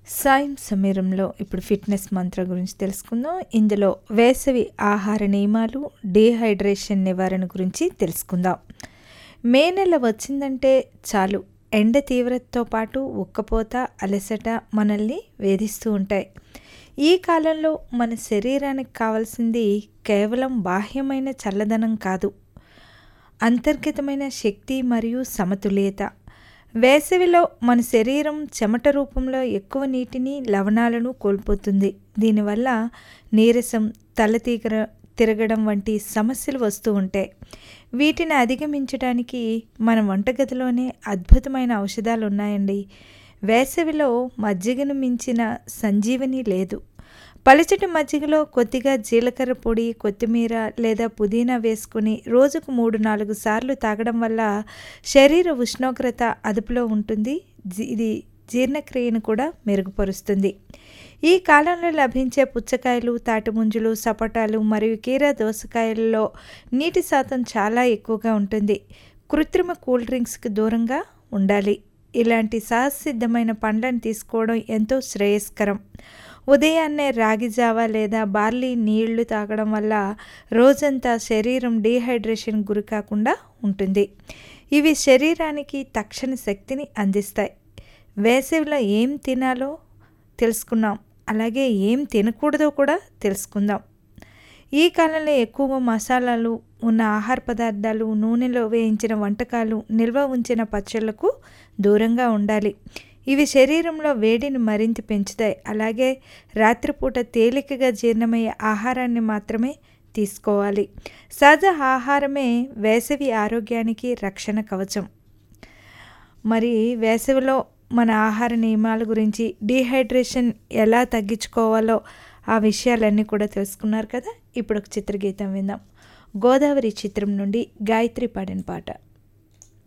సాయం సమీరంలో ఇప్పుడు ఫిట్నెస్ మంత్ర గురించి తెలుసుకుందాం ఇందులో వేసవి ఆహార నియమాలు డీహైడ్రేషన్ నివారణ గురించి తెలుసుకుందాం మే నెల వచ్చిందంటే చాలు ఎండ తీవ్రతతో పాటు ఉక్కపోత అలసట మనల్ని వేధిస్తూ ఉంటాయి ఈ కాలంలో మన శరీరానికి కావాల్సింది కేవలం బాహ్యమైన చల్లదనం కాదు అంతర్గతమైన శక్తి మరియు సమతుల్యత వేసవిలో మన శరీరం చెమట రూపంలో ఎక్కువ నీటిని లవణాలను కోల్పోతుంది దీనివల్ల నీరసం తల తీగర తిరగడం వంటి సమస్యలు వస్తూ ఉంటాయి వీటిని అధిగమించడానికి మన వంటగదిలోనే అద్భుతమైన ఔషధాలు ఉన్నాయండి వేసవిలో మజ్జిగను మించిన సంజీవని లేదు పలచటి మజ్జిగలో కొద్దిగా జీలకర్ర పొడి కొత్తిమీర లేదా పుదీనా వేసుకుని రోజుకు మూడు నాలుగు సార్లు తాగడం వల్ల శరీర ఉష్ణోగ్రత అదుపులో ఉంటుంది ఇది జీర్ణక్రియను కూడా మెరుగుపరుస్తుంది ఈ కాలంలో లభించే పుచ్చకాయలు తాటిముంజులు సపోటాలు మరియు కీరా దోసకాయలలో నీటి శాతం చాలా ఎక్కువగా ఉంటుంది కృత్రిమ కూల్ డ్రింక్స్కి దూరంగా ఉండాలి ఇలాంటి సహసిద్ధమైన పండ్లను తీసుకోవడం ఎంతో శ్రేయస్కరం ఉదయాన్నే రాగి జావ లేదా బార్లీ నీళ్లు తాగడం వల్ల రోజంతా శరీరం డీహైడ్రేషన్ గురి కాకుండా ఉంటుంది ఇవి శరీరానికి తక్షణ శక్తిని అందిస్తాయి వేసవిలో ఏం తినాలో తెలుసుకున్నాం అలాగే ఏం తినకూడదో కూడా తెలుసుకుందాం ఈ కాలంలో ఎక్కువగా మసాలాలు ఉన్న ఆహార పదార్థాలు నూనెలో వేయించిన వంటకాలు నిల్వ ఉంచిన పచ్చళ్లకు దూరంగా ఉండాలి ఇవి శరీరంలో వేడిని మరింత పెంచుతాయి అలాగే రాత్రిపూట తేలికగా జీర్ణమయ్యే ఆహారాన్ని మాత్రమే తీసుకోవాలి సహజ ఆహారమే వేసవి ఆరోగ్యానికి రక్షణ కవచం మరి వేసవిలో మన ఆహార నియమాల గురించి డీహైడ్రేషన్ ఎలా తగ్గించుకోవాలో ఆ విషయాలన్నీ కూడా తెలుసుకున్నారు కదా ఇప్పుడు ఒక చిత్రగీతం విందాం గోదావరి చిత్రం నుండి గాయత్రి పాడిన పాట